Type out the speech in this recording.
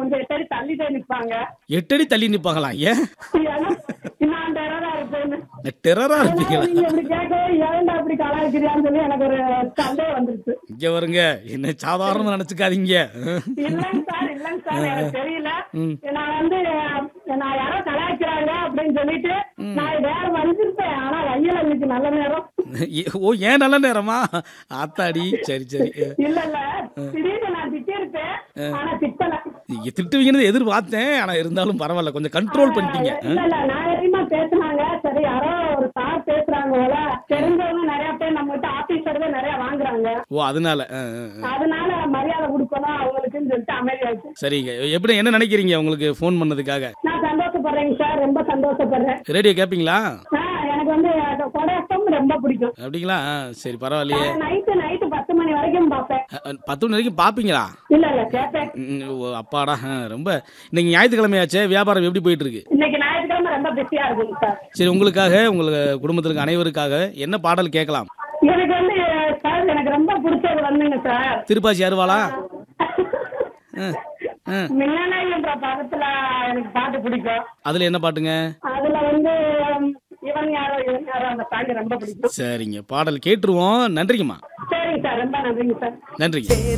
கொஞ்சம் எட்டடி தள்ளிட்டே நிப்பாங்க எட்டடி தள்ளி நிப்பாங்களா ஏன் ஏன்னா நான் டெரரா இருப்பேன்னு டெரரா இருப்பீங்களா நீங்க இப்படி கேட்க ஏன்டா அப்படி கலாய்க்கிறியான்னு சொல்லி எனக்கு ஒரு சந்தேகம் வந்துருச்சு இங்க வருங்க என்ன சாதாரணமா நினைச்சுக்காதீங்க இல்லைங்க சார் இல்லைங்க சார் எனக்கு தெரியல ம். நான் வந்து நான் யாரோ கலாய்க்கிறாங்க அப்படின்னு சொல்லிட்டு நான் வேற வந்திருப்பேன் ஆனா வையல இன்னைக்கு நல்ல நேரம் ஓ ஏன் நல்ல நேரமா ஆத்தாடி சரி சரி இல்ல இல்ல திடீர்னு நான் திட்டிருப்பேன் ஆனா திட்டல நீங்க திட்டுவீங்கன்னு எதிர்பார்த்தேன் ஆனா இருந்தாலும் பரவாயில்ல கொஞ்சம் கண்ட்ரோல் பண்ணிட்டீங்க இல்ல இல்ல நாகரிகமா பேசுனாங்க சரி யாரோ ஒரு சார் பேசுறாங்க போல தெரிஞ்சவங்க நிறைய பேர் நம்ம கிட்ட ஆபீசர் நிறைய வாங்குறாங்க ஓ அதனால ஆ, ஆ, ஆ. அதனால மரியாதை கொடுக்கணும் அவங்களுக்குன்னு சொல்லிட்டு அமைதியாச்சு சரிங்க எப்படி என்ன நினைக்கிறீங்க உங்களுக்கு ஃபோன் பண்ணதுக்காக நான் சந்தோஷப்படுறேங்க சார் ரொம்ப சந்தோஷப்படுறேன் ரேடியோ கேட்பீங்களா ஆ, எனக்கு வந்து கொடையப்பம் ரொம்ப பிடிக்கும் அப்படிங்களா ஆ, சரி பரவாயில்லையே நைட்டு நைட்டு பத்து மணி வரைக்கும் பார்ப்பேன் அ, அ, பத்து மணி வரைக்கும் பாப்பீங்களா இல்ல இல்ல கேட்பேன் ம், ஓ, அப்பாடா ஆ, ரொம்ப இன்னைக்கு ஞாயிற்றுக்கிழமையாச்சே வியாபாரம் எப்படி போயிட்டு இருக்கு இன்னைக்கு ஞாயிற்றுக்கிழமை ரொம்ப பிஸியா இருக்குங்க சார் சரி உங்களுக்காக உங்க குடும்பத்திற்கு அனைவருக்காக என்ன பாடல் கேட்கலாம் எனக்கு வந்து சார் எனக்கு ரொம்ப பிடிச்சது வந்துங்க சார் திருப்பாச்சி அருவாளா ஆ, ஆ. மின்னணை என்ற படத்துல எனக்கு பாட்டு பிடிக்கும் அதுல என்ன பாட்டுங்க அதுல வந்து உம், இவன் யாரோ இவன் யாரோ அந்த பாட்டு ரொம்ப பிடிக்கும் சரிங்க பாடல் கேட்டுருவோம் நன்றிங்கம்மா சரிங்க சார் ரொம்ப நன்றிங்க சார் நன்றிங்க